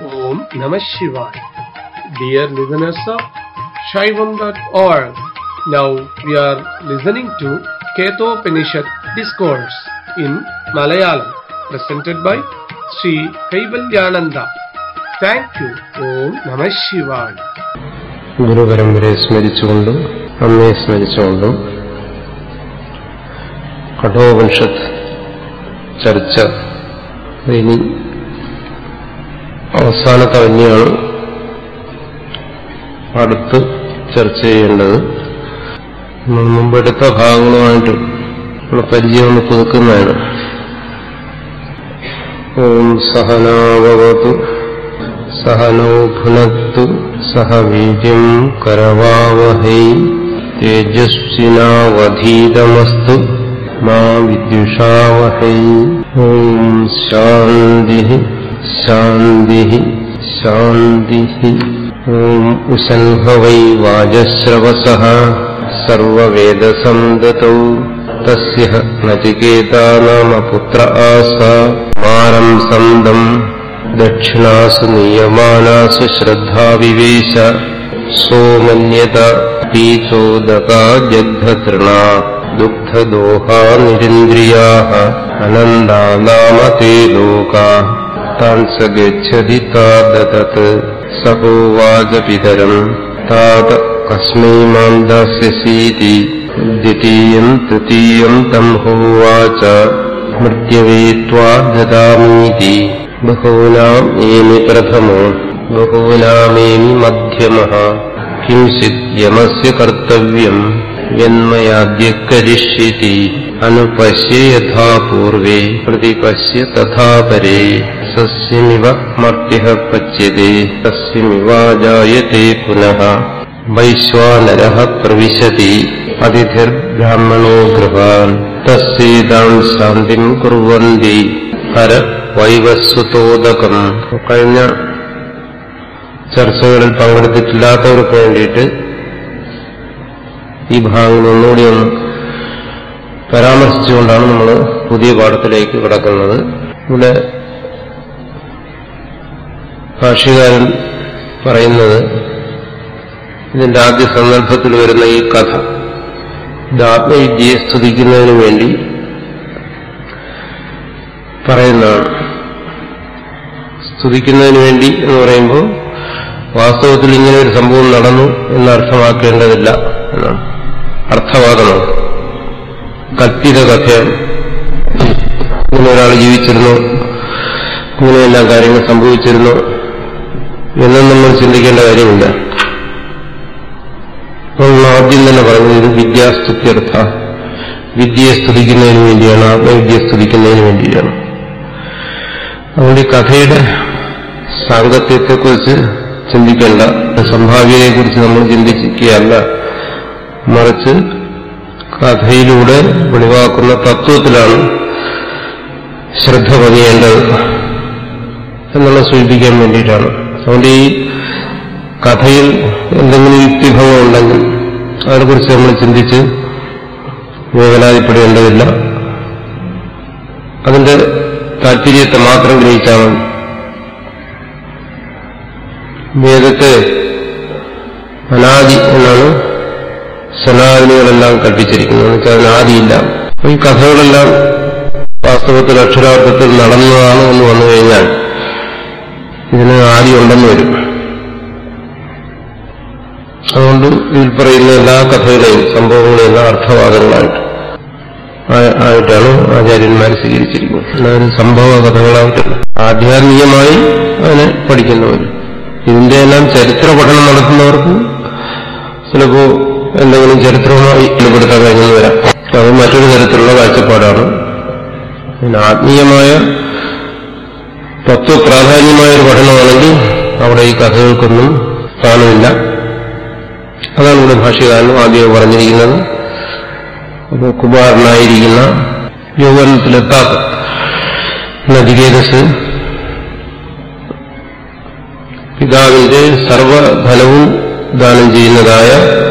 Om Namah Shivaya. Dear listeners of Shaivam.org, now we are listening to Ketopanishad Discourse in Malayalam, presented by Sri Kaivalyananda. Thank you. Om Namah Shivaya. ഗുരുപരമ്പരയെ സ്മരിച്ചുകൊണ്ടും അമ്മയെ സ്മരിച്ചുകൊണ്ടും കഠോപനിഷത്ത് ചർച്ച ഇനി അവസാനത്തെ തന്നെയാണ് അടുത്ത് ചർച്ച ചെയ്യേണ്ടത് നമ്മൾ മുമ്പെടുത്ത ഭാഗങ്ങളുമായിട്ട് ഉള്ള പരിചയം ഒന്ന് പുതുക്കുന്നതാണ് ഓം സഹനാവതു സഹനോ ഭുനത്തു സഹ വീര്യം കരവാവഹൈ തേജസ്വിനാവധീതമസ്തു മാ വിദ്യുഷാവഹൈ ഓം ശാന്തി ശാന്തി ശാന്തി ഓം ഉസൻഹവൈ വാജശ്രവസ സർവവേദസംദതൗ തസ്യ നചികേതാ നാമ പുത്ര ആസ മാരം സന്തം ദക്ഷിണാസു നീയമാനാസു ശ്രദ്ധാവിവേശ സോമന്യത പീചോദകാ ജഗ്ധതൃണ ദുഗ്ധദോഹാ നിരിന്ദ്രിയാ അനന്താ നാമ തേ ലോകാ താൻ സ ഗച്ഛതി താദതത് സഹോവാച പിതരം താത കസ്മൈ മാം ദാസ്യസീതി ദ്വിതീയം തൃതീയം തം ഹോവാച മൃത്യവേ ത്വാ ദദാമീതി ബഹൂനാം ഏമി പ്രഥമോ ബഹൂനാമേമി മധ്യമഃ കിംചിത് യമസ്യ കർത്തവ്യം യന്മയാദ്യ കരിഷ്യതി അനുപശ്യ യഥാ പൂർവേ പ്രതിപശ്യ തഥാ പരേ സസ്യമിവ മർത്യഃ പച്യത്തെ തസ്യമിവാജായത്തെ പുനഃ വൈശ്വാനരः പ്രവിശതി അതിഥിർബ്രാഹ്മണോ ഗൃഹാൻ തസ്യേതാം ശാന്തിം കുർവന്തി ഹര വൈവസ്വതോദകം കഴിഞ്ഞ ചർച്ചകളിൽ പങ്കെടുത്തിട്ടില്ലാത്തവർക്ക് വേണ്ടിയിട്ട് ഈ ഭാഗങ്ങൾ ഒന്നുകൂടി ഒന്ന് പരാമർശിച്ചുകൊണ്ടാണ് നമ്മൾ പുതിയ പാഠത്തിലേക്ക് കിടക്കുന്നത് ഇവിടെ ഭാഷ്യകാരൻ പറയുന്നത് ഇതിന്റെ ആദ്യ സന്ദർഭത്തിൽ വരുന്ന ഈ കഥ ഇത് ആത്മവിദ്യയെ സ്തുതിക്കുന്നതിന് വേണ്ടി പറയുന്നതാണ് സ്തുതിക്കുന്നതിന് വേണ്ടി എന്ന് പറയുമ്പോൾ വാസ്തവത്തിൽ ഇങ്ങനെ ഒരു സംഭവം നടന്നു എന്ന് അർത്ഥമാക്കേണ്ടതില്ല എന്നാണ് അർത്ഥവാദമാണ് കൽപ്പിത കഥയാണ് ഇങ്ങനെ ഒരാൾ ജീവിച്ചിരുന്നു ഇങ്ങനെയെല്ലാം കാര്യങ്ങൾ സംഭവിച്ചിരുന്നു എന്നും നമ്മൾ ചിന്തിക്കേണ്ട കാര്യമില്ല നമ്മൾ ആദ്യം തന്നെ പറഞ്ഞത് ഇത് വിദ്യാസ്തുത്യർത്ഥ വിദ്യയെ സ്തുതിക്കുന്നതിന് വേണ്ടിയാണ് ആത്മവിദ്യയെ സ്തുതിക്കുന്നതിന് വേണ്ടിയാണ് അതുകൊണ്ട് ഈ കഥയുടെ സാങ്കത്യത്തെക്കുറിച്ച് ചിന്തിക്കേണ്ട സംഭാവ്യതയെക്കുറിച്ച് നമ്മൾ ചിന്തിക്കുകയല്ല മറിച്ച് കഥയിലൂടെ വെളിവാക്കുന്ന തത്വത്തിലാണ് ശ്രദ്ധ പതിയേണ്ടത് എന്നുള്ള സൂചിപ്പിക്കാൻ വേണ്ടിയിട്ടാണ് അതുകൊണ്ട് ഈ കഥയിൽ എന്തെങ്കിലും യുക്തിഭംഗം ഉണ്ടെങ്കിൽ അതിനെക്കുറിച്ച് നമ്മൾ ചിന്തിച്ച് വേവലാതിപ്പെടേണ്ടതില്ല അതിന്റെ താല്പര്യത്തെ മാത്രം ഗ്രഹിച്ചാൽ മതി വേദത്തെ അനാദി എന്നാണ് സനാതനികളെല്ലാം കൽപ്പിച്ചിരിക്കുന്നത് എന്ന് വെച്ചാൽ അതിനാദിയില്ല ഈ കഥകളെല്ലാം വാസ്തവത്തിൽ അക്ഷരാർത്ഥത്തിൽ നടന്നതാണ് എന്ന് വന്നു കഴിഞ്ഞാൽ ഇതിന് ആദി ഉണ്ടെന്ന് വരും അതുകൊണ്ട് ഇതിൽ പറയുന്ന എല്ലാ കഥകളെയും സംഭവങ്ങളെയും എല്ലാം അർത്ഥവാദങ്ങളായിട്ട് ആയിട്ടാണ് ആചാര്യന്മാർ സ്വീകരിച്ചിരിക്കുന്നത് അതായത് സംഭവ കഥകളായിട്ടല്ല ആധ്യാത്മികമായി അതിനെ പഠിക്കുന്നവർ ഇതിന്റെ എല്ലാം ചരിത്ര പഠനം നടത്തുന്നവർക്ക് ചിലപ്പോ എന്തെങ്കിലും ചരിത്രവുമായി ബന്ധപ്പെടുത്താൻ കഴിഞ്ഞെന്ന് വരാം അത് മറ്റൊരു തരത്തിലുള്ള കാഴ്ചപ്പാടാണ് പിന്നെ ആത്മീയമായ തത്വപ്രാധാന്യമായ ഒരു പഠനമാണെങ്കിൽ അവിടെ ഈ കഥകൾക്കൊന്നും സ്ഥാനമില്ല അതാണ് ഇവിടെ ഭാഷ്യകാരനും ആദ്യം പറഞ്ഞിരിക്കുന്നത് അപ്പോൾ കുമാരനായിരിക്കുന്ന യൗവനത്തിലെത്താത്ത നദികേതസ് പിതാവിന്റെ സർവഫലവും ദാനം ചെയ്യുന്നതായ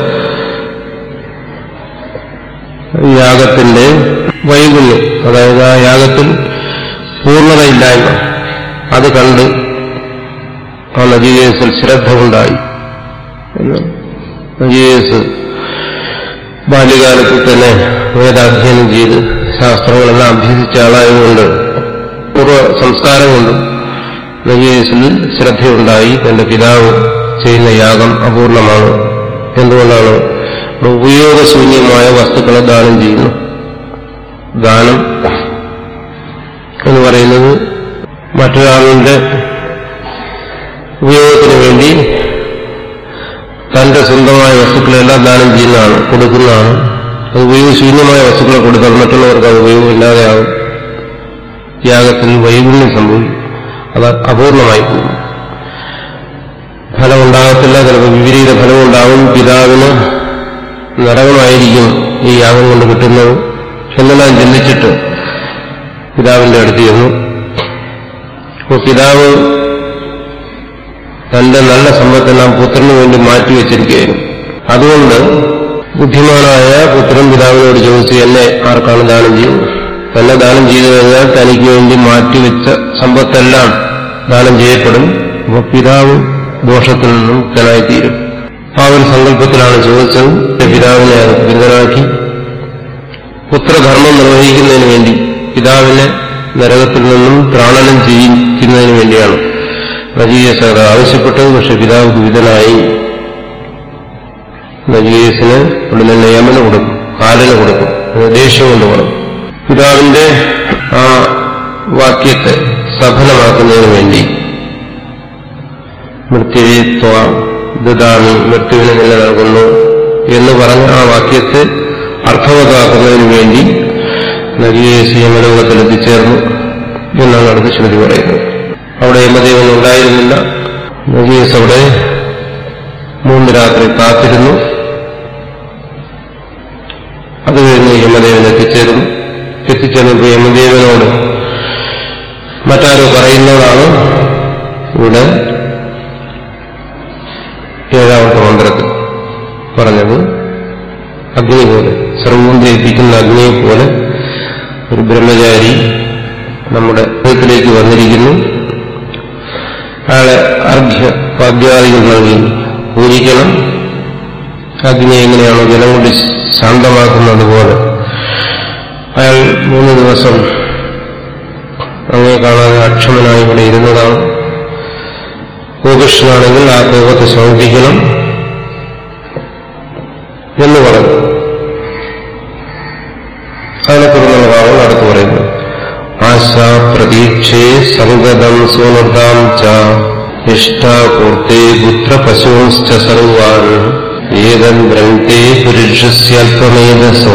യാഗത്തിന്റെ വൈകുണ്യം അതായത് ആ യാഗത്തിൽ പൂർണ്ണതയില്ലായ്മ അത് കണ്ട് ആ നജികേസിൽ ശ്രദ്ധ ഉണ്ടായി എന്ന് നജികേസ് ബാല്യകാലത്തിൽ തന്നെ വേദാധ്യയനം ചെയ്ത് ശാസ്ത്രങ്ങളെല്ലാം അഭ്യസിച്ച ആളായതുകൊണ്ട് പൂർവ്വ സംസ്കാരം കൊണ്ടും നജികേസിൽ ശ്രദ്ധയുണ്ടായി തന്റെ പിതാവ് ചെയ്യുന്ന യാഗം അപൂർണമാണ് എന്തുകൊണ്ടാണ് ഉപയോഗശൂന്യമായ വസ്തുക്കളെ ദാനം ചെയ്യുന്നു ദാനം എന്ന് പറയുന്നത് മറ്റൊരാളുടെ ഉപയോഗത്തിന് വേണ്ടി തന്റെ സ്വന്തമായ വസ്തുക്കളെല്ലാം ദാനം ചെയ്യുന്നതാണ് കൊടുക്കുന്നതാണ് അത് ഉപയോഗശൂന്യമായ വസ്തുക്കളെ കൊടുത്താൽ മറ്റുള്ളവർക്ക് അത് ഉപയോഗമില്ലാതെയാകും യാഗത്തിൽ വൈകുണ്യം സംഭവിക്കും അത് അപൂർണമായി പോകും ഫലമുണ്ടാകത്തില്ല ചിലപ്പോൾ വിപരീത ഫലമുണ്ടാകും പിതാവിന് നരകമായിരിക്കും ഈ യാഗം കൊണ്ട് കിട്ടുന്നത് എന്നെല്ലാം ചിന്തിച്ചിട്ട് പിതാവിന്റെ അടുത്ത് ചെന്നു അപ്പോൾ പിതാവ് തന്റെ നല്ല സമ്പത്തെല്ലാം പുത്രന് വേണ്ടി മാറ്റിവെച്ചിരിക്കുകയായിരുന്നു അതുകൊണ്ട് ബുദ്ധിമാനായ പുത്രൻ പിതാവിനോട് ചോദിച്ചു എന്നെ ആർക്കാണ് ദാനം ചെയ്യുന്നത് തന്നെ ദാനം ചെയ്തു കഴിഞ്ഞാൽ തനിക്ക് വേണ്ടി മാറ്റിവെച്ച സമ്പത്തെല്ലാം ദാനം ചെയ്യപ്പെടും അപ്പോൾ പിതാവ് ദോഷത്തിൽ നിന്നും മുക്തനായിത്തീരും ആ ഒരു സങ്കല്പത്തിലാണ് ചോദിച്ചത് പിതാവിനെ അത് ബിരുദനാക്കി പുത്രധർമ്മം നിർവഹിക്കുന്നതിന് വേണ്ടി പിതാവിനെ നരകത്തിൽ നിന്നും പ്രാണനം ചെയ്യിക്കുന്നതിന് വേണ്ടിയാണ് നജീയസ് അത് ആവശ്യപ്പെട്ടത് പക്ഷെ പിതാവ് ദുരിതനായി നജീയസിന് ഉടനെ നിയമനം കൊടുക്കും കാലന് കൊടുക്കും ദേഷ്യം കൊണ്ട് കൊടുക്കും പിതാവിന്റെ ആ വാക്യത്തെ സഫലമാക്കുന്നതിന് വേണ്ടി മൃത്യുവിത്വ ദദാമി മൃത്യുവിനെ നിലനിൽക്കുന്നു എന്ന് പറഞ്ഞ ആ വാക്യത്തെ അർത്ഥവത്താക്കുന്നതിന് വേണ്ടി നരിയേശ് യമലോകത്തിൽ എത്തിച്ചേർന്നു എന്നാണ് അടുത്ത ശ്രുതി പറയുന്നത് അവിടെ യമദേവൻ ഉണ്ടായിരുന്നില്ല നരിയേസ് അവിടെ മൂന്ന് രാത്രി കാത്തിരുന്നു അത് കഴിഞ്ഞ് യമദേവൻ എത്തിച്ചേർന്നു എത്തിച്ചേർന്നപ്പോൾ യമദേവനോട് മറ്റാരോ പറയുന്നതാണ് ഇവിടെ ഏഴാമത്തെ മന്ത്രത്തിൽ പറഞ്ഞത് അഗ്നി പോലെ സർവവും ധരിപ്പിക്കുന്ന അഗ്നിയെ പോലെ ഒരു ബ്രഹ്മചാരി നമ്മുടെ ഹൃദയത്തിലേക്ക് വന്നിരിക്കുന്നു അയാളെ അർഘ്യ പാദ്യാദികൾ നൽകി പൂജിക്കണം അഗ്നി എങ്ങനെയാണോ ജലം കൊണ്ട് ശാന്തമാക്കുന്നത് പോലെ അയാൾ മൂന്ന് ദിവസം അങ്ങനെ കാണാതെ അക്ഷമനായി ഇവിടെ ഇരുന്നതാണ് കോപകൃഷ്ണനാണെങ്കിൽ ആ കോപത്തെ ശമിപ്പിക്കണം എന്ന് പറഞ്ഞു അതിനെ തുടർന്നുള്ള ഭാഗങ്ങൾ അടുത്ത് പറയുന്നു ആശാ പ്രതീക്ഷേ സംഗതം സുനൃതാം ച ഇഷ്ടാപൂർത്തേ പുത്രപശൂശ്ച സർവാൻ ഏതൻ ഗ്രന്ഥേ പുരുഷസ്യൽപമേധസോ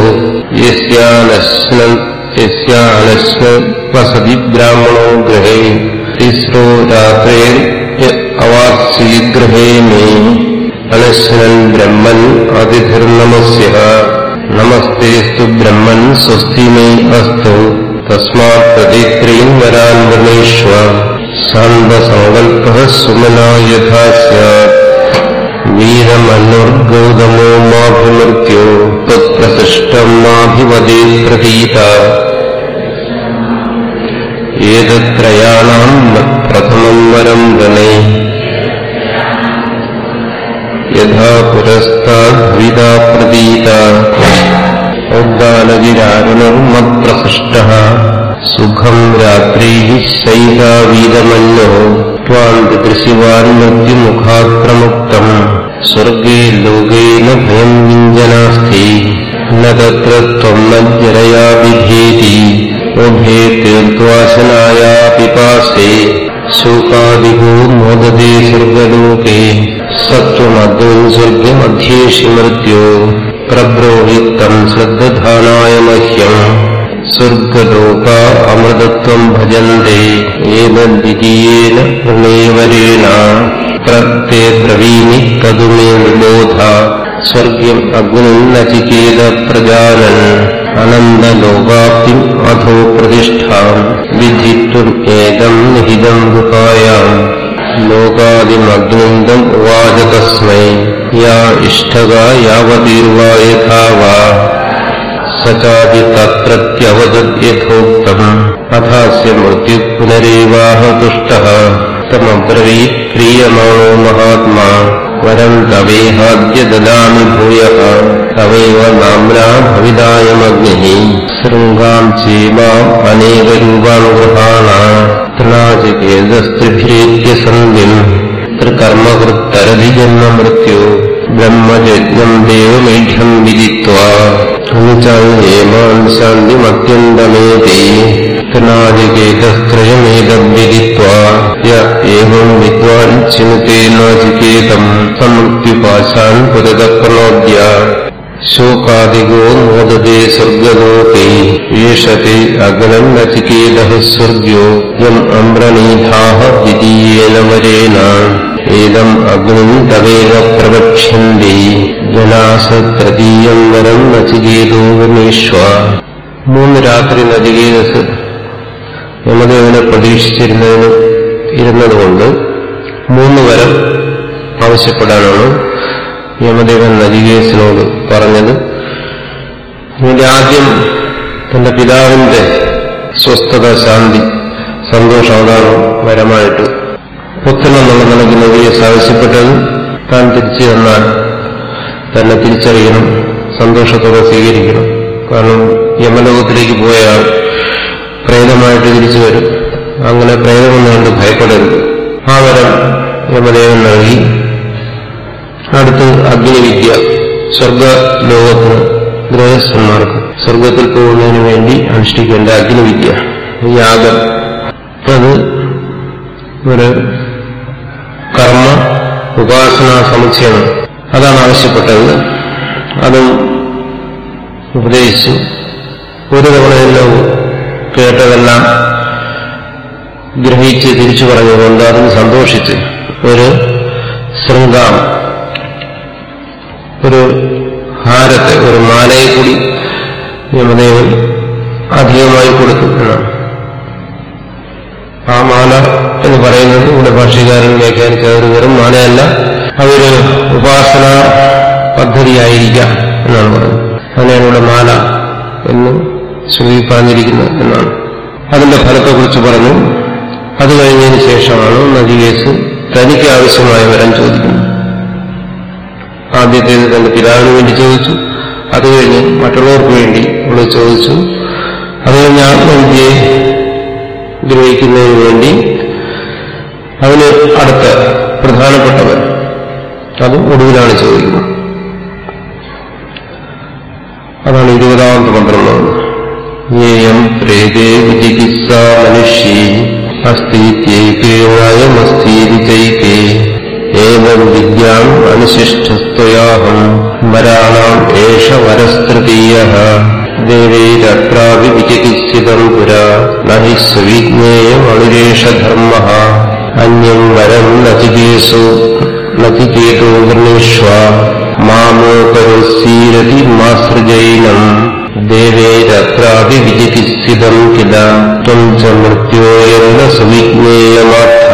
യസ്യാനശ്ന വസതി ബ്രാഹ്മണോ ഗൃഹേ തിസ്രോ രാത്രേ അവാസി ഗൃഹേ മേ അനശ്നൻ ബ്രഹ്മൻ അതിഥിർനമസ്യ നമസ്തേസ്തു ബ്രഹ്മൻ സ്വസ്തി മേ അസ്തു തസ്മാത് പ്രതിത്രീം വരാൻ വൃണേഷ്വ ശാന്തസങ്കൽപ്പ സുമനാ യഥാ സ്യാത് വീരമനുർഗൗതമോ മാഭിമൃത്യോ തത്പ്രസിഷ്ടം മാഭിവദേ പ്രതീത ഏതത്രയാണാം പ്രഥമം വരം ഗണേ യഥാ പുരസ്താദ്വിതാ പ്രതീത ഉദ്ദാനഗിരാരുണർമത്പ്രസൃഷ്ട സുഖം രാത്രീ ശൈലാവീതമന്യോ ത്വാം പിതൃശിവാൻ മൃത്യുമുഖാത് പ്രമുക്തം സ്വർഗേ ലോകേന ഭയം വിഞ്ജനാസ്തി ന തത്ര ത്വം മജ്ജരയാ വിഭേതി ഉഭേ തീർത്വാശനായാ പിപാസേ ശോകാദികോ മോദതേ സ്വർഗലോകേ സത്വമദ്വം സ്വർഗമധ്യേഷി മൃത്യോ പ്രബ്രോഹിത്തം ശ്രദ്ധാനായ മഹ്യം സ്വർഗലോക അമൃതത്വം ഭജന്തേ ഏതദ്വിതീയേന ഗുണേവരേണ പ്രത്യേ ബ്രവീമി തതു മേ വിബോധ സ്വർഗ്യം അഗ്നിം നചികേത പ്രജാനൻ അനന്തലോകാപ്തിം അധോ പ്രതിഷ്ഠാം വിധിത്വം ഏതം നിഹിതം ഗുഹായാം ലോകാദിമഗ്നിന്ദം ഉവാച തസ്മൈ യാ ഇഷ്ടക യാവതീർവാ യഥാ വാ സചാതി തത്രത്യവദദ്യഥോക്തം അഥാസ്യ മൃത്യു പുനരേവാഹ തുഷ്ട തമബ്രവീത് പ്രിയമാണോ മഹാത്മാ വരം തവേഹാദ്യ ദദാമി ഭൂയ തവൈവ നാമ്ന ഭവിതായമഗ്നി ശൃംഗാം ചേമാം അനേകരൂപാം ഗൃഹാണ തൃണാചികേതസ്ത്രിഭിരേത്യ സന്ധ്യം തൃകർമ്മകൃത്തരതി ജന്മ മൃത്യു ബ്രഹ്മയജ്ഞം ദേവമേഢ്യം വിദിത്വാ ഏമാൻ ശാന്തിമത്യന്തമേതി തൃണാചികേതസ്ത്രയമേതവിദിത്വാ യ ഏവം വിദ്വാൻ ചിനുതേ നാചികേതം സമൃത്യുപാശാൻ പുരതപ്രണോദ്യ ശോകാദികോ മോദതേ സ്വർഗലോകേ യേഷത്തെ അഗ്നം നചികേത സ്വർഗ്യോ യം അമ്രണീധാഹ ദ്വിതീയേന വരേണ ഏതം അഗ്നിം തവേവ പ്രവക്ഷ്യന്തി ജനാസ തൃതീയം വരം നചികേതോ ഗമേശ്വ മൂന്ന് രാത്രി നചികേതസ് യമദേവനെ പ്രതീക്ഷിച്ചിരുന്നതിന് ഇരുന്നതുകൊണ്ട് മൂന്ന് വരം ആവശ്യപ്പെടാനാണ് യമദേവൻ നജികേസിനോട് പറഞ്ഞത് ഇതിന്റെ ആദ്യം തന്റെ പിതാവിന്റെ സ്വസ്ഥത ശാന്തി സന്തോഷം അതാണ് വരമായിട്ട് പുത്രൻ എന്നുള്ള നിലയ്ക്ക് നജികേസ് ആവശ്യപ്പെട്ടത് താൻ തിരിച്ചു തന്നാൽ തന്നെ തിരിച്ചറിയണം സന്തോഷത്തോടെ സ്വീകരിക്കണം കാരണം യമലോകത്തിലേക്ക് പോയാൽ പ്രേതമായിട്ട് തിരിച്ചു വരും അങ്ങനെ പ്രേതമെന്നുകൊണ്ട് ഭയപ്പെടരുത് ആ വരം യമദേവൻ നൽകി അടുത്ത് അഗ്നിവിദ്യ സ്വർഗലോകത്തിന് ഗൃഹസ്ഥന്മാർക്ക് സ്വർഗത്തിൽ പോകുന്നതിന് വേണ്ടി അനുഷ്ഠിക്കേണ്ട അഗ്നിവിദ്യ യാഗം അത് ഒരു കർമ്മ ഉപാസനാ സമുച്ചയം അതാണ് ആവശ്യപ്പെട്ടത് അതും ഉപദേശിച്ചു ഒരു തവണയെല്ലാം കേട്ടതെല്ലാം ഗ്രഹിച്ച് തിരിച്ചു പറഞ്ഞുകൊണ്ട് അതിന് സന്തോഷിച്ച് ഒരു ശൃംഗാം ഒരു ഹാരത്തെ ഒരു മാലയെ കൂടി യമദേവൻ അധികമായി കൊടുത്തു എന്നാണ് ആ മാല എന്ന് പറയുന്നത് ഇവിടെ ഭാഷകാരൻ വ്യാഖ്യാനിച്ച ഒരു വെറും മാലയല്ല അതൊരു ഉപാസന പദ്ധതിയായിരിക്കാം എന്നാണ് പറയുന്നത് അതിനാണ് ഇവിടെ മാല എന്ന് ശ്രുതി പറഞ്ഞിരിക്കുന്നത് എന്നാണ് അതിന്റെ ഫലത്തെക്കുറിച്ച് പറഞ്ഞു അത് കഴിഞ്ഞതിന് ശേഷമാണ് നദികേസ് തനിക്ക് ആവശ്യമായ വരം ചോദിക്കുന്നത് ആദ്യത്തേത് തന്റെ പിതാവിന് വേണ്ടി ചോദിച്ചു അത് കഴിഞ്ഞ് മറ്റുള്ളവർക്ക് വേണ്ടി ഇവിടെ ചോദിച്ചു അത് കഴിഞ്ഞ് ആത്മവിദ്യയെ ഗ്രഹിക്കുന്നതിന് വേണ്ടി അതിന് അടുത്ത പ്രധാനപ്പെട്ടവർ അത് ഒടുവിലാണ് ചോദിക്കുന്നത് അതാണ് ഇരുപതാമത്തെ മന്ത്രം യേയം പ്രേതേ വിചികിത്സ മനുഷ്യേ അസ്തീത്യേകേവായമസ്തീതി ചൈകേ ഏവം വിദ്യാം അനുശിഷ്ടസ്ത്വയാഹം വരാണാം ഏഷ വരസ്തൃതീയ ദേവൈരത്രാപി വിചികിത്സിതം പുരാ നഹി സുവിജ്ഞേയമണിരേഷ ധർമ്മ അന്യം വരം നചികേസു നചികേതോ വൃണീഷ്വ മാമോപരുസീരതി മാസൃജൈനം ദേവേരത്രാപി വിചികിത്സിതം കില ത്വം ച മൃത്യോയെന്ന സുവിജ്ഞേയമാർത്ഥ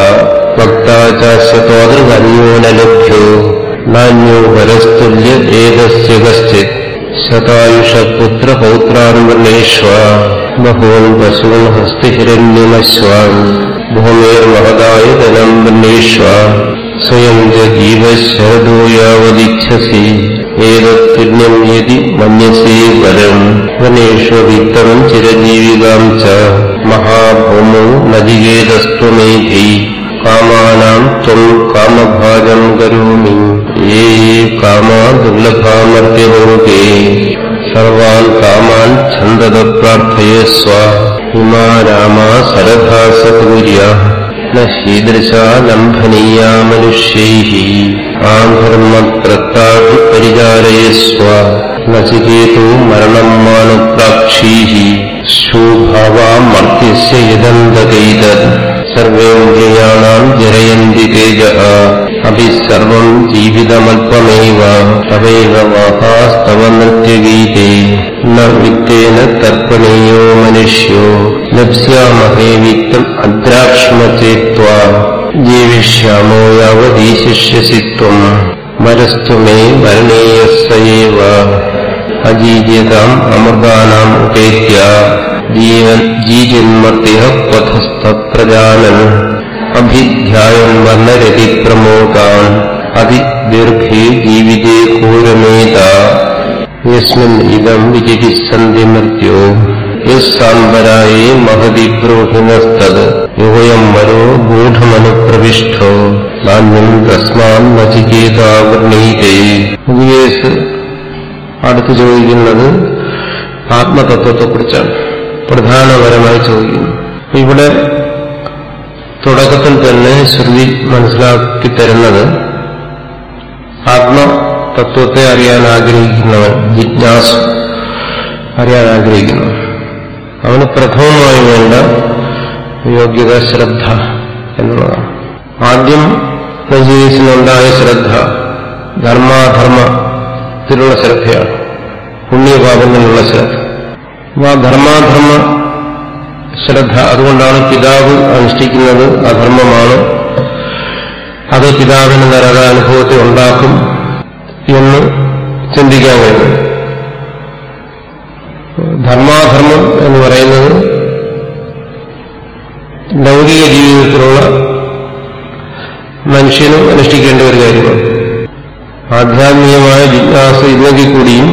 വക്താചാസ്യതോതൃകന്യോ ന ലഭ്യോ നാന്യോ വരസ്തുല്യ ഏതസ്യ കശ്ചിത് ശതായുഷപുത്രപൗത്രാൻ വൃണേഷ്വ ബഹൂൻ പശൂൻ ഹസ്തിഹിരണ്യമശ്വാൻ ഭൂമേർമഹതായ ധനം വൃണേഷ്വ സ്വയം ച ജീവശരദോ യാവദിച്ഛസി ഏതത്തുല്യം യതി മന്യസേ വരം വനേഷു വിത്തം ചിരജീവികാം ച മഹാഭൂമോ നദികേതസ്ത്വമേധി കാമാനാം ത്വം കാമഭാജം കരോമി യേ കാമാ ദുർലഭാമർത്യലോകേ സർവാൻ കാമാൻ ഛന്ദത പ്രാർത്ഥയസ്വ ഇമാ രാമാ സരഥാ സൂര്യ ന ശീദൃശാ ലംഘനീയാ മനുഷ്യൈः ആധർമ്മത്രത്താഭി പരിചാരയസ്വ നചികേതോ മരണം മാനുപ്രാക്ഷീः ശോഭാവാമർത്യസ്യ യദന്തകൈതത് സർവേന്ദ്രിയാണാം ജരയന്തി തേജ അഭി സർവം ജീവിതമൽപമേവ തവൈവ വാഹാസ്തവ നൃത്യഗീതേ ന വിത്തേന തർപ്പണീയോ മനുഷ്യോ ലപ്സ്യാമഹേ വിത്തം അദ്രാക്ഷ്മചേത്വാ ജീവിഷ്യാമോ യാവതീശിഷ്യസി ത്വം വരസ്തു മേ വരണീയസ്സയേവ അജീജ്യതാം അമൃതാനാം ഉപേത്യ ജീവൻ ജീജന്മർത്തിഹ പഥസ്ഥ പ്രജാനൻ അഭിധ്യായൻ വർണ്ണരതി പ്രമോദാൻ അതിദീർഘേ ജീവിതേ ഘോരമേത യസ്മിൻ ഇതം വിചികിത്സന്തി മർത്യോ യസ്സാംബരായേ മഹതി ബ്രോഹിണസ്തത് യോയം മരോ ഗൂഢമനുപ്രവിഷ്ടോ നാണ്യം തസ്മാൻ നചികേതാവർണീതേ ഉപയേസ് അടുത്ത് ചോദിക്കുന്നത് ആത്മതത്വത്തെക്കുറിച്ചാണ് പ്രധാനപരമായി ചോദിക്കുന്നു ഇവിടെ തുടക്കത്തിൽ തന്നെ ശ്രുതി മനസ്സിലാക്കി തരുന്നത് ആത്മതത്വത്തെ അറിയാൻ ആഗ്രഹിക്കുന്നവൻ ജിജ്ഞാസ് അറിയാൻ ആഗ്രഹിക്കുന്നു അവന് പ്രഥമമായി വേണ്ട യോഗ്യത ശ്രദ്ധ എന്നുള്ളതാണ് ആദ്യം നജീസിനുണ്ടായ ശ്രദ്ധ ധർമാധർമ്മത്തിലുള്ള ശ്രദ്ധയാണ് പുണ്യപാപങ്ങളിലുള്ള ശ്രദ്ധ അപ്പൊ ആ ധർമാധർമ്മ ശ്രദ്ധ അതുകൊണ്ടാണ് പിതാവ് അനുഷ്ഠിക്കുന്നത് അധർമ്മമാണ് അത് പിതാവിന് നരകാനുഭവത്തെ ഉണ്ടാക്കും എന്ന് ചിന്തിക്കാൻ കഴിയും ധർമാധർമ്മം എന്ന് പറയുന്നത് ലൗകിക ജീവിതത്തിലുള്ള മനുഷ്യനും അനുഷ്ഠിക്കേണ്ട ഒരു കാര്യമാണ് ആധ്യാത്മികമായ ജിജ്ഞാസ ഇല്ലെങ്കിൽ കൂടിയും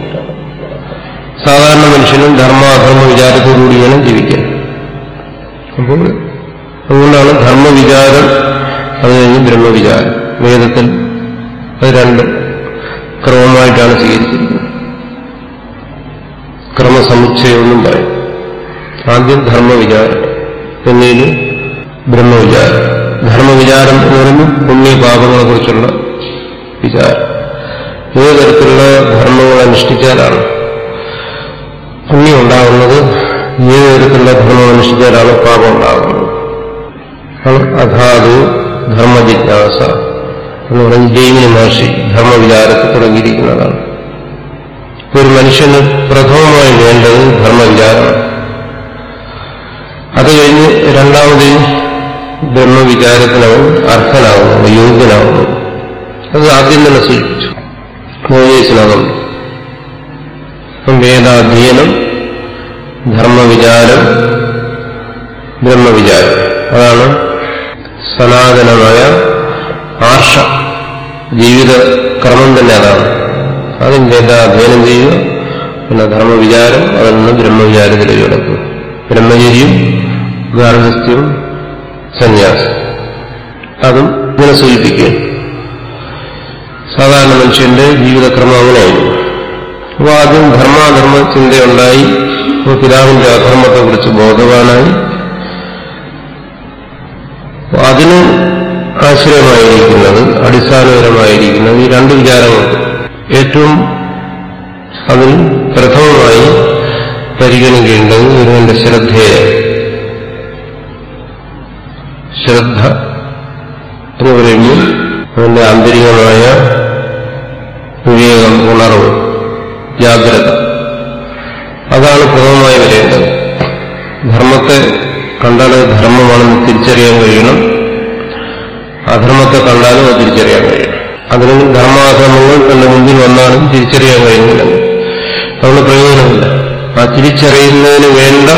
സാധാരണ മനുഷ്യനും ധർമാധർമ്മ വിചാരത്തോടുകൂടി വേണം ജീവിക്കാൻ അപ്പോൾ അതുകൊണ്ടാണ് ധർമ്മവിചാരം അത് കഴിഞ്ഞ് ബ്രഹ്മവിചാരം വേദത്തിൽ അത് രണ്ട് ക്രമമായിട്ടാണ് സ്വീകരിച്ചിരിക്കുന്നത് ക്രമസമുച്ചയമെന്നും പറയും ആദ്യം ധർമ്മവിചാരം പിന്നീട് ബ്രഹ്മവിചാരം ധർമ്മവിചാരം എന്ന് പറയുമ്പോൾ പുണ്യപാപങ്ങളെ കുറിച്ചുള്ള വിചാരം ഏത് തരത്തിലുള്ള ധർമ്മങ്ങൾ അനുഷ്ഠിച്ചാലാണ് പുണ്യം ഉണ്ടാകുന്നത് ഏത് തരത്തിലുള്ള ധർമ്മം അനുഷ്ഠിച്ചാലാണ് പാപം ഉണ്ടാകുന്നത് അധാതു ധർമ്മജിജ്ഞാസ എന്ന് പറഞ്ഞ് ജൈമിനി മഹർഷി ധർമ്മവിചാരത്തിൽ തുടങ്ങിയിരിക്കുന്നതാണ് ഒരു മനുഷ്യന് പ്രഥമമായി വേണ്ടത് ധർമ്മവിചാരമാണ് അത് കഴിഞ്ഞ് രണ്ടാമത് ബ്രഹ്മവിചാരത്തിനവൻ അർഹനാകുന്നു യോഗ്യനാകുന്നു അത് ആദ്യം തന്നെ സൂചിപ്പിച്ചു മോചേശനാകും വേദാധ്യയനം ധർമ്മവിചാരം ബ്രഹ്മവിചാരം അതാണ് സനാതനമായ ആർഷ ജീവിത ക്രമം തന്നെ അതാണ് ആദ്യം വേദാധ്യയനം ചെയ്യുക പിന്നെ ധർമ്മവിചാരം അതിൽ നിന്ന് ബ്രഹ്മവിചാരത്തിലേക്ക് കിടക്കുക ബ്രഹ്മചര്യം ഗാർഹസ്ഥ്യം സന്യാസം അതും ഇങ്ങനെ സൂചിപ്പിക്കുക സാധാരണ മനുഷ്യന്റെ ജീവിതക്രമം അങ്ങനെയായിരുന്നു അപ്പോൾ ആദ്യം ധർമാധർമ്മ ചിന്തയുണ്ടായി അപ്പോൾ പിതാവിന്റെ അധർമ്മത്തെക്കുറിച്ച് ബോധവാനായി അതിന് ആശ്രയമായിരിക്കുന്നത് അടിസ്ഥാനപരമായിരിക്കുന്നത് ഈ രണ്ട് വിചാരങ്ങൾ ഏറ്റവും അതിൽ പ്രഥമമായി പരിഗണിക്കേണ്ടത് ഒരുവന്റെ ശ്രദ്ധയെ ശ്രദ്ധ എന്ന് പറയുമ്പോൾ അവന്റെ ആന്തരികമായ വിവേകം ഉണർവ് ജാഗ്രത അതാണ് പ്രഥമമായി വരേണ്ടത് ധർമ്മത്തെ കണ്ടാൽ അത് ധർമ്മമാണെന്ന് തിരിച്ചറിയാൻ കഴിയണം അധർമ്മത്തെ കണ്ടാലും അത് തിരിച്ചറിയാൻ കഴിയണം അതിന് ധർമാധർമ്മങ്ങൾ തന്റെ മുമ്പിൽ വന്നാലും തിരിച്ചറിയാൻ കഴിയുന്നില്ല അതുകൊണ്ട് പ്രയോജനമില്ല ആ തിരിച്ചറിയുന്നതിന് വേണ്ട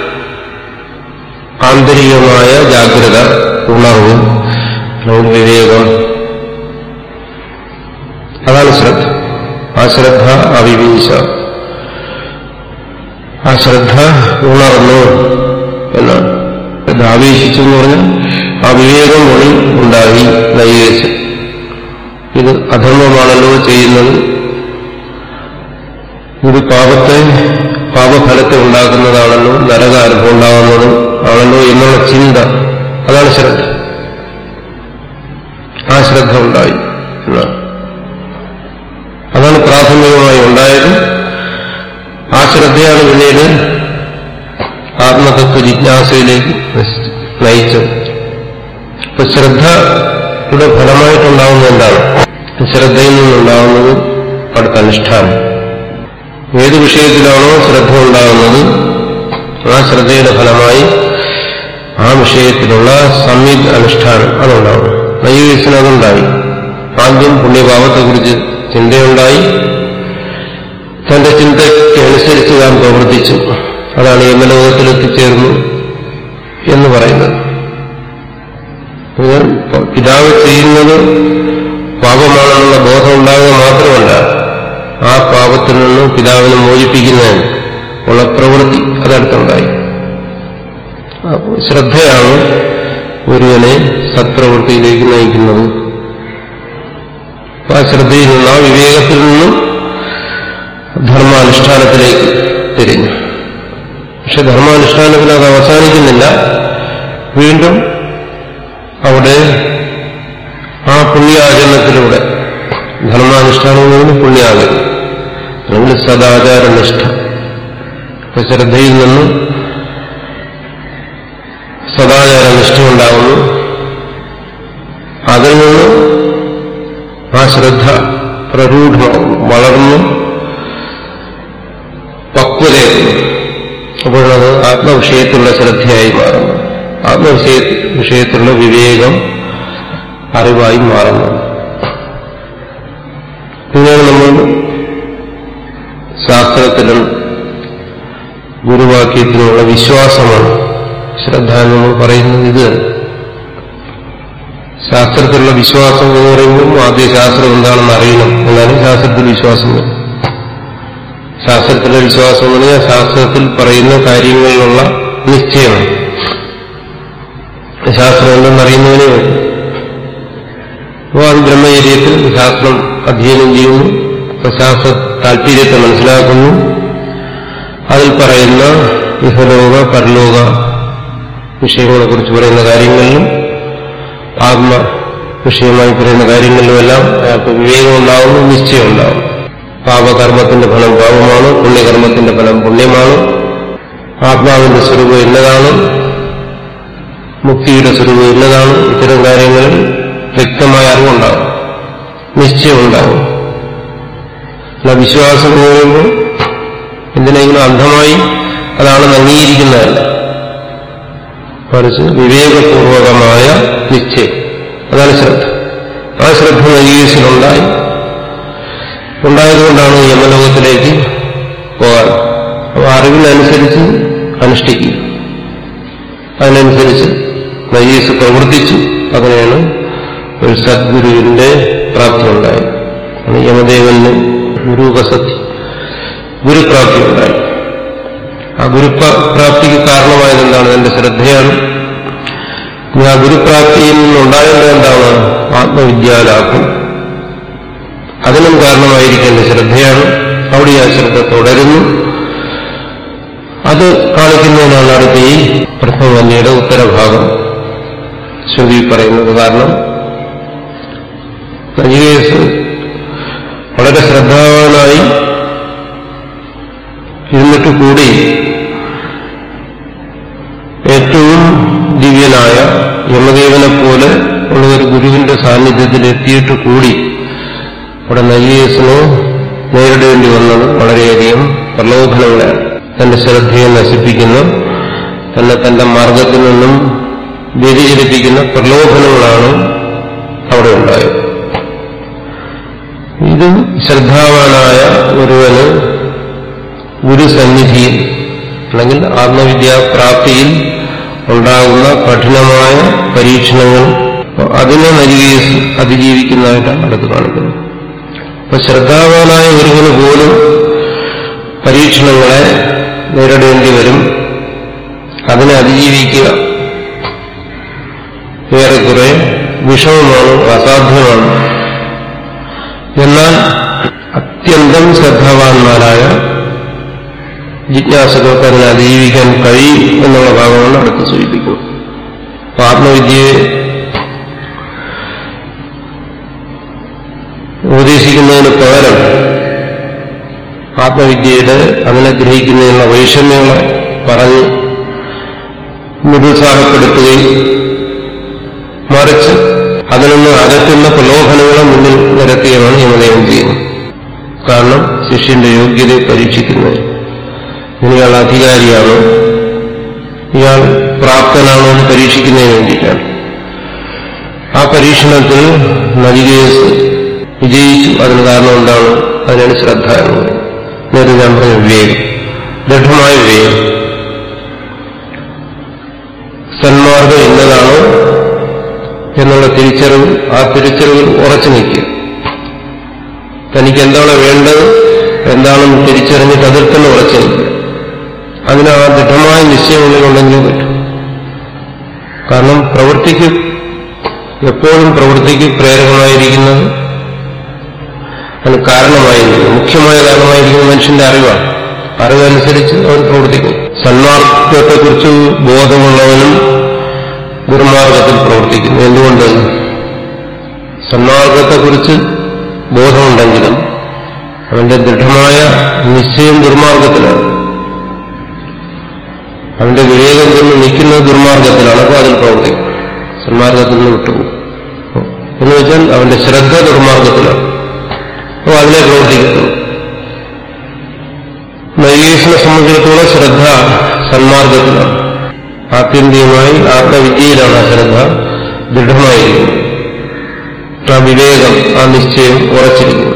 ആന്തരികമായ ജാഗ്രത ഉണർവ് അല്ലെങ്കിൽ വിവേകം അതാണ് ശ്രദ്ധ ആ ശ്രദ്ധ അവിവീശ ആ ശ്രദ്ധ ഉണർന്നു എന്നാണ് ഇത് ആവേശിച്ചു എന്ന് പറഞ്ഞാൽ ആ വിവേകം വഴി ഉണ്ടായി നൈവേശം ഇത് അധർമ്മമാണല്ലോ ചെയ്യുന്നത് ഇത് പാപത്തെ പാപഫലത്തെ ഉണ്ടാക്കുന്നതാണല്ലോ നരകാനുഭവം ഉണ്ടാകുന്നത് ആണല്ലോ എന്നുള്ള ചിന്ത അതാണ് ശ്രദ്ധ ആ ശ്രദ്ധ ഉണ്ടായി എന്നാണ് അതാണ് പ്രാഥമികമായി ഉണ്ടായത് ആ ശ്രദ്ധയാണ് പിന്നീട് ആത്മതത്വ ജിജ്ഞാസയിലേക്ക് നയിച്ചത് ഇപ്പൊ ശ്രദ്ധയുടെ ഫലമായിട്ടുണ്ടാവുന്നത് എന്താണ് ശ്രദ്ധയിൽ നിന്നുണ്ടാവുന്നത് അടുത്ത അനുഷ്ഠാനം ഏത് വിഷയത്തിലാണോ ശ്രദ്ധ ഉണ്ടാകുന്നത് ആ ശ്രദ്ധയുടെ ഫലമായി ആ വിഷയത്തിലുള്ള സംയുക്ത അനുഷ്ഠാനം അതുണ്ടാവും നൈവേശന് അതുണ്ടായി ആദ്യം പുണ്യഭാവത്തെക്കുറിച്ച് ചിന്തയുണ്ടായി തന്റെ ചിന്തയ്ക്ക് അനുസരിച്ച് താൻ പ്രവർത്തിച്ചു അതാണ് യമലോകത്തിലെത്തിച്ചേർന്നു എന്ന് പറയുന്നത് ഇത് പിതാവ് ചെയ്യുന്നത് പാപമാണെന്നുള്ള ബോധം ഉണ്ടാകുക മാത്രമല്ല ആ പാപത്തിൽ നിന്ന് പിതാവിനെ മോചിപ്പിക്കുന്നതിന് ഉള്ള പ്രവൃത്തി അതടുത്തുണ്ടായി അപ്പോൾ ശ്രദ്ധയാണ് ഒരുവനെ സത്പ്രവൃത്തിയിലേക്ക് നയിക്കുന്നത് ആ ശ്രദ്ധയിൽ നിന്ന് ആ വിവേകത്തിൽ നിന്നും ധർമാനുഷ്ഠാനത്തിലേക്ക് തിരിഞ്ഞു പക്ഷെ ധർമാനുഷ്ഠാനത്തിൽ അത് അവസാനിക്കുന്നില്ല വീണ്ടും അവിടെ ആ പുണ്യാചരണത്തിലൂടെ ധർമാനുഷ്ഠാനങ്ങളിൽ പുണ്യാചരണം അല്ലെങ്കിൽ സദാചാരനിഷ്ഠ ഇപ്പൊ ശ്രദ്ധയിൽ നിന്നും സദാചാരനിഷ്ഠ ഉണ്ടാകുന്നു അതിൽ നിന്ന് ആ ശ്രദ്ധ പ്രരൂഢമാകുന്നു വളർന്നു പക്വതയെത്തുന്നു അപ്പോഴത് ആത്മവിഷയത്തിലുള്ള ശ്രദ്ധയായി മാറുന്നു ആത്മവിഷയ വിഷയത്തിലുള്ള വിവേകം അറിവായി മാറുന്നു പിന്നീട് നമ്മൾ ശാസ്ത്രത്തിലും ഗുരുവാക്യത്തിലുള്ള വിശ്വാസമാണ് ശ്രദ്ധ എന്ന് നമ്മൾ പറയുന്നത് ഇത് ശാസ്ത്രത്തിലുള്ള വിശ്വാസം എന്ന് പറയുമ്പോൾ ആദ്യ ശാസ്ത്രം എന്താണെന്ന് അറിയണം എന്നാലും ശാസ്ത്രത്തിൽ വിശ്വാസം വരും ശാസ്ത്രത്തിലെ വിശ്വാസം എന്ന് പറഞ്ഞാൽ ശാസ്ത്രത്തിൽ പറയുന്ന കാര്യങ്ങളിലുള്ള നിശ്ചയമാണ് ശാസ്ത്രം എന്തെന്നറിയുന്നതിന് വേണ്ടി അപ്പോൾ അത് ബ്രഹ്മചര്യത്തിൽ ശാസ്ത്രം അധ്യയനം ചെയ്യുന്നു അപ്പോൾ ശാസ്ത്ര താല്പര്യത്തെ മനസ്സിലാക്കുന്നു അതിൽ പറയുന്ന ഇഹലോക പരലോക വിഷയങ്ങളെക്കുറിച്ച് പറയുന്ന കാര്യങ്ങളിലും ആത്മ വിഷയമായി പറയുന്ന കാര്യങ്ങളിലുമെല്ലാം അയാൾക്ക് വിവേകം ഉണ്ടാവുന്നു നിശ്ചയം ഉണ്ടാവും പാപകർമ്മത്തിന്റെ ഫലം പാപമാണ് പുണ്യകർമ്മത്തിന്റെ ഫലം പുണ്യമാണ് ആത്മാവിന്റെ സ്വരൂപം എന്നതാണ് മുക്തിയുടെ സ്വരൂപം എന്നതാണ് ഇത്തരം കാര്യങ്ങളിൽ വ്യക്തമായ അറിവുണ്ടാവും നിശ്ചയം ഉണ്ടാവും അല്ല വിശ്വാസം എന്ന് പറയുമ്പോൾ എന്തിനെങ്കിലും അന്ധമായി അതാണെന്ന് അംഗീകരിക്കുന്നതല്ല മറിച്ച് വിവേകപൂർവകമായ നിശ്ചയം അതാണ് ശ്രദ്ധ ആ ശ്രദ്ധ നജീവസിലുണ്ടായി ഉണ്ടായതുകൊണ്ടാണ് യമലോകത്തിലേക്ക് പോകാൻ അപ്പോൾ അറിവിനനുസരിച്ച് അനുഷ്ഠിക്കുക അതിനനുസരിച്ച് നജീസ് പ്രവർത്തിച്ചു അങ്ങനെയാണ് ഒരു സദ്ഗുരുവിന്റെ പ്രാപ്തി ഉണ്ടായത് യമദേവന് ഗുരുപസത്തി ഗുരുപ്രാപ്തി ഉണ്ടായി ആ ഗുരുപ്രാപ്തിക്ക് കാരണമായത് എന്താണ് എന്റെ ശ്രദ്ധയാണ് ആ ഗുരുപ്രാപ്തിയിൽ നിന്നുണ്ടായത് എന്താണ് ആത്മവിദ്യാലാഭം അതിനും കാരണമായിരിക്കേണ്ട ശ്രദ്ധയാണ് അവിടെ ആ ശ്രദ്ധ തുടരുന്നു അത് കാണിക്കുന്നതിനാണ് അടുത്ത ഈ പ്രഥമവന്യയുടെ ഉത്തരഭാഗം ശ്രുതി പറയുന്നത് കാരണം നജികേസ് വളരെ ശ്രദ്ധാവാനായി ഇരുന്നിട്ട് കൂടി ഏറ്റവും ദിവ്യനായ യമദേവനെ പോലെ ഉള്ള ഒരു ഗുരുവിന്റെ സാന്നിധ്യത്തിൽ എത്തിയിട്ട് കൂടി അവിടെ നജികേസിന് നേരിടേണ്ടി വന്നത് വളരെയധികം പ്രലോഭനങ്ങളാണ് തന്റെ ശ്രദ്ധയെ നശിപ്പിക്കുന്ന തന്നെ തന്റെ മാർഗത്തിൽ നിന്നും വ്യതിചലിപ്പിക്കുന്ന പ്രലോഭനങ്ങളാണ് അവിടെ ഉണ്ടായത് ഇത് ശ്രദ്ധാവാനായ ഒരുവന് ഗുരുസന്നിധിയിൽ അല്ലെങ്കിൽ ആത്മവിദ്യാപ്രാപ്തിയിൽ ഉണ്ടാകുന്ന കഠിനമായ പരീക്ഷണങ്ങൾ അതിനെ നരികേസ് അതിജീവിക്കുന്നതായിട്ടാണ് അടുത്ത് കാണിക്കുന്നത് അപ്പൊ ശ്രദ്ധാവാനായ ഒരുവന് പോലും പരീക്ഷണങ്ങളെ നേരിടേണ്ടി വരും അതിനെ അതിജീവിക്കുക ഏറെക്കുറെ വിഷമമാണ് അസാധ്യമാണ് എന്നാൽ അത്യന്തം ശ്രദ്ധാവാന്മാരായ ജിജ്ഞാസകൾക്ക് അതിനെ അതിജീവിക്കാൻ കഴിയും എന്നുള്ള ഭാഗമാണ് അടുത്ത് സൂചിപ്പിക്കുന്നത് അപ്പൊ ആത്മവിദ്യയെ ഉപദേശിക്കുന്നതിന് പകരം ആത്മവിദ്യയുടെ അതിനെ ഗ്രഹിക്കുന്നതിനുള്ള വൈഷമ്യങ്ങളെ പറഞ്ഞ് നിരുത്സാഹപ്പെടുത്തുകയും മറിച്ച് അതിൽ നിന്ന് അകറ്റുന്ന പ്രലോഭനങ്ങളെ മുന്നിൽ നിരത്തുകയാണ് യമദയം ചെയ്യുന്നത് കാരണം ശിഷ്യന്റെ യോഗ്യതയെ പരീക്ഷിക്കുന്നത് ഇയാൾ അധികാരിയാണോ ഇയാൾ പ്രാപ്തനാണോ എന്ന് പരീക്ഷിക്കുന്നതിന് വേണ്ടിയിട്ടാണ് ആ പരീക്ഷണത്തിൽ നജികേസ് വിജയിച്ചു അതിന് കാരണം എന്താണ് അതിനാണ് ശ്രദ്ധ എന്ന് പറയുന്നത് നേരെ ഞാൻ പറഞ്ഞ വിവേകം ദൃഢമായ വിവേകം സന്മാർഗം എന്നതാണോ എന്നുള്ള തിരിച്ചറിവ് ആ തിരിച്ചറിവിൽ ഉറച്ചു നിൽക്കുക തനിക്ക് എന്താണ് വേണ്ടത് എന്താണെന്ന് തിരിച്ചറിഞ്ഞിട്ട് അതിൽ തന്നെ ഉറച്ചു നിൽക്കുക അതിന് ആ ദൃഢമായ നിശ്ചയമുള്ളിലുണ്ടെങ്കിലും പറ്റും കാരണം പ്രവൃത്തിക്ക് എപ്പോഴും പ്രവൃത്തിക്ക് പ്രേരകമായിരിക്കുന്നത് അതിന് കാരണമായിരിക്കുന്നത് മുഖ്യമായ കാരണമായിരിക്കുന്നത് മനുഷ്യന്റെ അറിവാണ് അറിവനുസരിച്ച് അവൻ പ്രവർത്തിക്കും സന്മാർഗത്തെക്കുറിച്ച് ബോധമുള്ളവനും ദുർമാർഗത്തിൽ പ്രവർത്തിക്കുന്നു എന്തുകൊണ്ട് സന്മാർഗത്തെക്കുറിച്ച് ബോധമുണ്ടെങ്കിലും അവന്റെ ദൃഢമായ നിശ്ചയം ദുർമാർഗത്തിലാണ് അവന്റെ വിവേകം ചെന്ന് നിൽക്കുന്നത് ദുർമാർഗത്തിലാണ് അപ്പോൾ അതിൽ പ്രവർത്തിക്കും സന്മാർഗത്തിൽ നിന്ന് വിട്ടുപോകും എന്ന് വെച്ചാൽ അവന്റെ ശ്രദ്ധ ദുർമാർഗത്തിലാണ് അപ്പോൾ അതിനെ പ്രവർത്തിക്കത്തുള്ളൂ നൈവേശനെ സംബന്ധിച്ചിടത്തോളം ശ്രദ്ധ സന്മാർഗത്തിലാണ് ആത്യന്തികമായി ആത്മവിദ്യയിലാണ് ആ ശ്രദ്ധ ദൃഢമായിരിക്കുന്നത് ആ വിവേകം ആ നിശ്ചയം ഉറച്ചിരിക്കുന്നു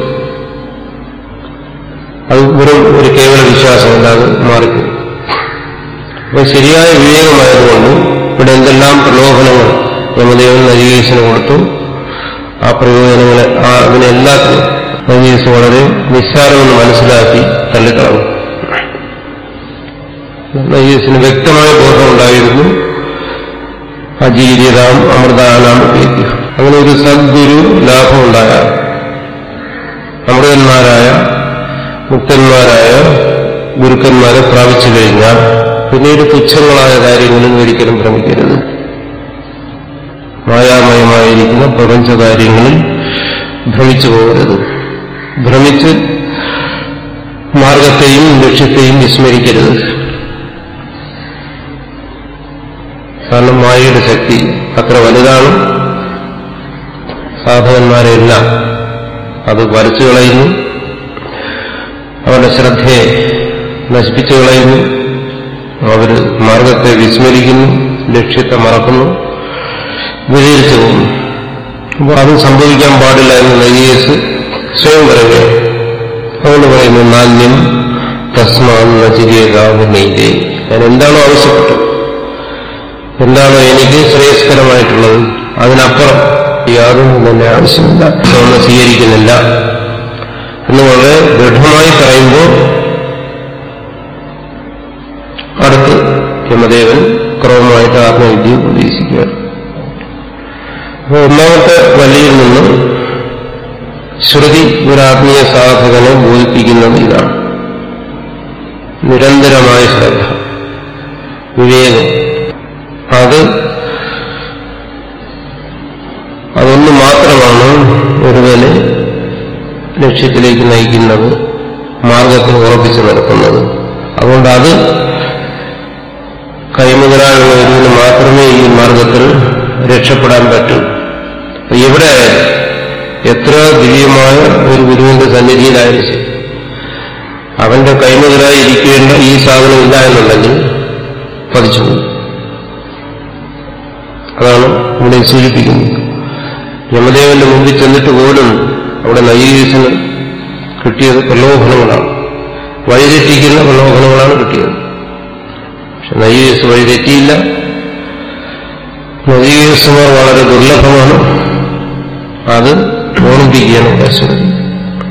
അത് വെറും ഒരു കേവല വിശ്വാസമല്ലാതെ മാറിപ്പോകും അപ്പൊ ശരിയായ വിവേകമായതുകൊണ്ട് ഇവിടെ എന്തെല്ലാം പ്രലോഭനങ്ങൾ യമദേവൻ നരികേശന് കൊടുത്തു ആ പ്രയോജനങ്ങളെ ആ അതിനെല്ലാത്തിനും നരികേശ് വളരെ നിസ്സാരമെന്ന് മനസ്സിലാക്കി തള്ളിക്കളഞ്ഞു നരികേശന് വ്യക്തമായ ബോധമുണ്ടായിരുന്നു അജീര്യതാം അമൃതാനാം ഉപയോഗിക്കുക അങ്ങനെ ഒരു സദ്ഗുരു ലാഭമുണ്ടായാൽ അമൃതന്മാരായ മുക്തന്മാരായ ഗുരുക്കന്മാരെ പ്രാപിച്ചു കഴിഞ്ഞാൽ പിന്നീട് തുച്ഛങ്ങളായ കാര്യങ്ങളിൽ ഒരിക്കലും ഭ്രമിക്കരുത് മായാമയമായിരിക്കുന്ന പ്രപഞ്ച കാര്യങ്ങളിൽ ഭ്രമിച്ചു പോകരുത് ഭ്രമിച്ച് മാർഗത്തെയും ലക്ഷ്യത്തെയും വിസ്മരിക്കരുത് കാരണം മായയുടെ ശക്തി അത്ര വലുതാണ് സാധകന്മാരെല്ലാം അത് വരച്ചു കളയുന്നു അവരുടെ ശ്രദ്ധയെ നശിപ്പിച്ചു കളയുന്നു അവർ മാർഗത്തെ വിസ്മരിക്കുന്നു ലക്ഷ്യത്തെ മറക്കുന്നു വിജയിച്ചു പോകുന്നു അപ്പോൾ അത് സംഭവിക്കാൻ പാടില്ല എന്ന് നൈയേസ് സ്വയം പറയുകയാണ് അതുകൊണ്ട് പറയുന്നു നാണ്യം തസ്മാന്ന് ചിരിയകാവുന്നയിലേ ഞാൻ എന്താണോ ആവശ്യപ്പെട്ടത് എന്താണോ എനിക്ക് ശ്രേയസ്കരമായിട്ടുള്ളത് അതിനപ്പുറം യാതൊന്നും തന്നെ ആവശ്യമില്ല ഒന്ന് സ്വീകരിക്കുന്നില്ല എന്ന് വളരെ ദൃഢമായി പറയുമ്പോൾ അടുത്ത് യമദേവൻ ക്രമമായിട്ട് ആത്മവിദ്യ ഉപദേശിക്കുകയാണ് അപ്പോൾ ഒന്നാമത്തെ വഴിയിൽ നിന്ന് ശ്രുതി ഒരു ആത്മീയ സാധകനെ ബോധിപ്പിക്കുന്നത് ഇതാണ് നിരന്തരമായ ശ്രദ്ധ വിവേകം അത് അതൊന്ന് മാത്രമാണ് ഒരുവനെ ലക്ഷ്യത്തിലേക്ക് നയിക്കുന്നത് മാർഗത്തിൽ ഉറപ്പിച്ചു നിർത്തുന്നത് അതുകൊണ്ട് അത് കൈമുതലാനുള്ള ഒരുവിന് മാത്രമേ ഈ മാർഗത്തിൽ രക്ഷപ്പെടാൻ പറ്റൂ എവിടെ എത്ര ദിവ്യമായ ഒരു ഗുരുവിന്റെ സന്നിധിയിലായാലും ശരി അവന്റെ കൈമുതലായി ഇരിക്കേണ്ട ഈ സാധനം ഇല്ല എന്നുണ്ടെങ്കിൽ പതിച്ചു പോകും അതാണ് ഇവിടെ സൂചിപ്പിക്കുന്നത് യമദേവന്റെ മുമ്പിൽ ചെന്നിട്ട് പോലും അവിടെ നൈരീസിന് കിട്ടിയത് പ്രലോഭനങ്ങളാണ് വഴിതെറ്റിക്കുന്ന പ്രലോഭനങ്ങളാണ് കിട്ടിയത് പക്ഷെ നൈരീസ് വഴിതെറ്റിയില്ല നൈരീസുമാർ വളരെ ദുർലഭമാണ് അത് ഓർമ്മിപ്പിക്കുകയാണ് ഇവിടെ ശ്രുതി